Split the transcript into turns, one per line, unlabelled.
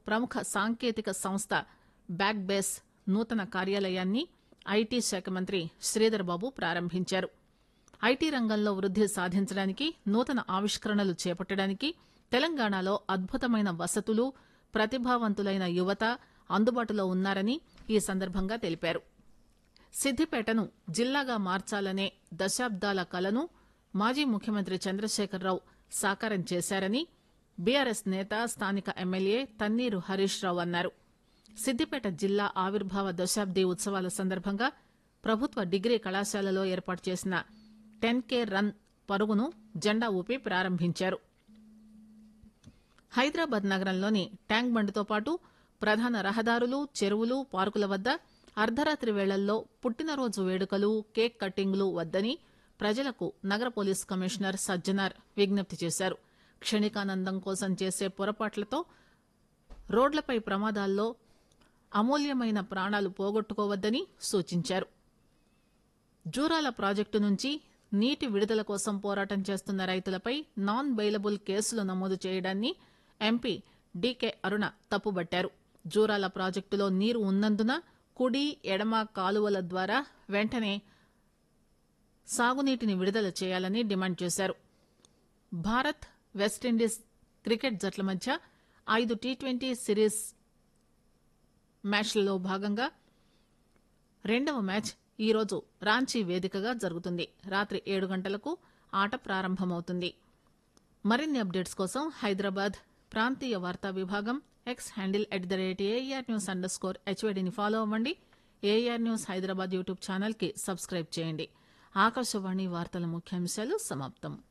ప్రముఖ సాంకేతిక సంస్థ బ్యాక్ బేస్ నూతన కార్యాలయాన్ని ఐటీ శాఖ మంత్రి శ్రీధర్ బాబు ప్రారంభించారు ఐటీ రంగంలో వృద్ది సాధించడానికి నూతన ఆవిష్కరణలు చేపట్టడానికి తెలంగాణలో అద్భుతమైన వసతులు ప్రతిభావంతులైన యువత అందుబాటులో ఉన్నారని ఈ సందర్భంగా తెలిపారు సిద్దిపేటను జిల్లాగా మార్చాలనే దశాబ్దాల కలను మాజీ ముఖ్యమంత్రి చంద్రశేఖరరావు సాకారం చేశారని బీఆర్ఎస్ నేత స్థానిక ఎమ్మెల్యే తన్నీరు హరీష్ రావు అన్నారు సిద్దిపేట జిల్లా ఆవిర్భావ దశాబ్ది ఉత్సవాల సందర్భంగా ప్రభుత్వ డిగ్రీ కళాశాలలో ఏర్పాటు చేసిన టెన్ కే రన్ పరుగును జెండా ఊపి ప్రారంభించారు హైదరాబాద్ నగరంలోని ట్యాంక్ బండ్తో పాటు ప్రధాన రహదారులు చెరువులు పార్కుల వద్ద అర్ధరాత్రి వేళల్లో పుట్టినరోజు వేడుకలు కేక్ కట్టింగ్లు వద్దని ప్రజలకు నగర పోలీస్ కమిషనర్ సజ్జనార్ విజ్ఞప్తి చేశారు క్షణికానందం కోసం చేసే పొరపాట్లతో రోడ్లపై ప్రమాదాల్లో అమూల్యమైన ప్రాణాలు పోగొట్టుకోవద్దని సూచించారు జూరాల ప్రాజెక్టు నుంచి నీటి విడుదల కోసం పోరాటం చేస్తున్న రైతులపై నాన్ బెయిలబుల్ కేసులు నమోదు చేయడాన్ని ఎంపీ డీకే అరుణ తప్పుబట్టారు జూరాల ప్రాజెక్టులో నీరు ఉన్నందున కుడి ఎడమ కాలువల ద్వారా వెంటనే సాగునీటిని విడుదల చేయాలని డిమాండ్ చేశారు భారత్ వెస్టిండీస్ క్రికెట్ జట్ల మధ్య ఐదు టీ ట్వంటీ సిరీస్ మ్యాచ్లలో భాగంగా రెండవ మ్యాచ్ ఈరోజు రాంచీ వేదికగా జరుగుతుంది రాత్రి ఏడు గంటలకు ఆట ప్రారంభమవుతుంది మరిన్ని అప్డేట్స్ కోసం హైదరాబాద్ ప్రాంతీయ వార్తా విభాగం X handle at the rate AIR news underscore హెచ్వైడిని ఫాలో అవ్వండి AIR news Hyderabad YouTube channel కి సబ్స్క్రైబ్ చేయండి ఆకాశవాణి వార్తల ముఖ్యాంశాలు సమాప్తం